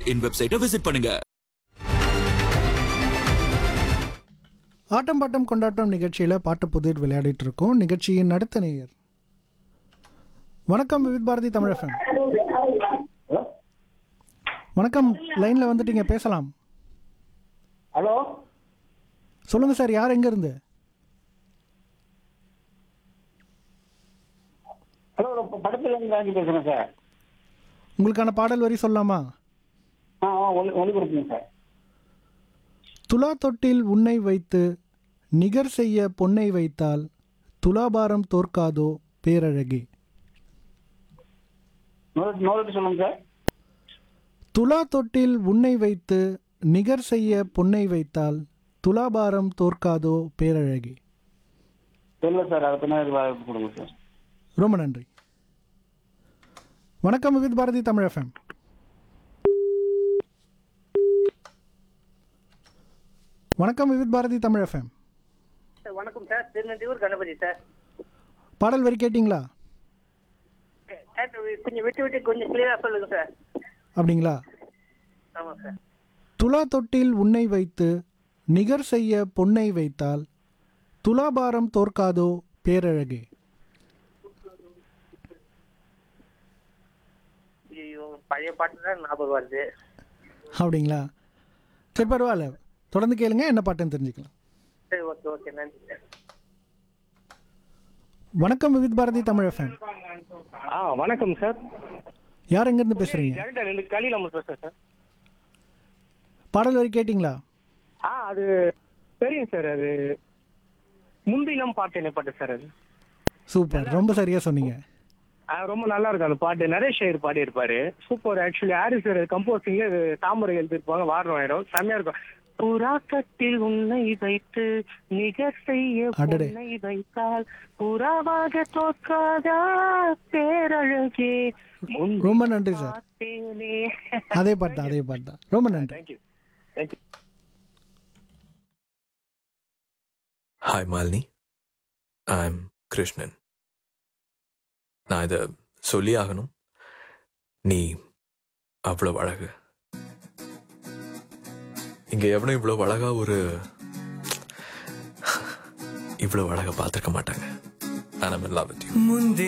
Dot in வெப்சைட்டை visit பண்ணுங்க ஆட்டம் bottom கொண்டாட்டம் நிகழ்ச்சியில் பாட்டு புதிர் விளையாடிட்டு இருக்கோம் நிகழ்ச்சியின் அடுத்த நேயர் வணக்கம் விவித் பாரதி தமிழ் எஃப்எம் வணக்கம் லைனில் வந்துட்டீங்க பேசலாம் ஹலோ சொல்லுங்க சார் யார் எங்க இருந்து ஹலோ படத்துல இருந்து ராஜி பேசுறேன் சார் உங்களுக்கான பாடல் வரி சொல்லலாமா ஆ ஆ ஒளி ஒளி கொடுக்குங்க சார் துலா தொட்டில் உன்னை வைத்து நிகர் செய்ய பொன்னை வைத்தால் துலாபாரம் தோற்காதோ பேரழகே நோட் நோட் சொல்லுங்க சார் துலா தொட்டில் உன்னை வைத்து நிகர் செய்ய பொன்னை வைத்தால் துலாபாரம் தோற்காதோ பேரழகே தெரியல சார் அதை பின்னாடி வாய்ப்பு கொடுங்க சார் ரொம்ப நன்றி வணக்கம் விவித் பாரதி தமிழ் எஃப்எம் வணக்கம் விவித் பாரதி தமிழ் எஃப்எம் சார் வணக்கம் சார் திருநெல்வேலூர் கணபதி சார் பாடல் வரி கேட்டிங்களா சார் கொஞ்சம் விட்டு விட்டு கொஞ்சம் கிளியராக சொல்லுங்க சார் அப்படிங்களா ஆமாம் சார் துலா தொட்டில் உன்னை வைத்து நிகர் செய்ய பொன்னை வைத்தால் துலாபாரம் தோற்காதோ பேரழகே ஐயோ பழைய பாட்டு தான் ஞாபகம் வருது அப்படிங்களா சரி பரவாயில்ல தொடர்ந்து கேளுங்க என்ன பாட்டுன்னு தெரிஞ்சுக்கலாம் சரி ஓகே ஓகே நன்றி சார் வணக்கம் விவித் பாரதி தமிழ் எஃப்எம் ஆ வணக்கம் சார் யார் எங்கேருந்து பேசுகிறீங்க ஜெகடா ரெண்டு கலியில் நம்ம பேசுகிறேன் சார் பாடல் வரி கேட்டிங்களா ஆ அது தெரியும் சார் அது முன்தினம் பாட்டு என்ன பாட்டு சார் அது சூப்பர் ரொம்ப சரியாக சொன்னீங்க ஆ, ரொம்ப நல்லா இருக்கும் அந்த பாட்டு நரேஷ் ஐயர் பாடி இருப்பாரு சூப்பர் ஆக்சுவலி ஹாரிஸ் சார் கம்போசிங்ல தாமரை எழுதிருப்பாங்க வாரம் ஆயிரும் செம்மையா இருக்கும் புறாக்கத்தில் உன்னை வைத்து நிகர் செய்ய அடடே. உன்னை வைத்தால் புறாவாக தோற்காதா பேரழகே முன் ரொம்ப நன்றி சார் பார்த்தேனே அதே பாட்டு தான் அதே பாட்டு தான் ரொம்ப நன்றி thank you thank you hi Malini I am Krishnan நான் இதை சொல்லி ஆகணும் நீ அவ்வளவு அழகு இங்க எவனும் இவ்வளவு அழகா ஒரு இவ்வளவு அழகா பார்த்திருக்க மாட்டாங்க நான் லவ் வித் யூ முந்தி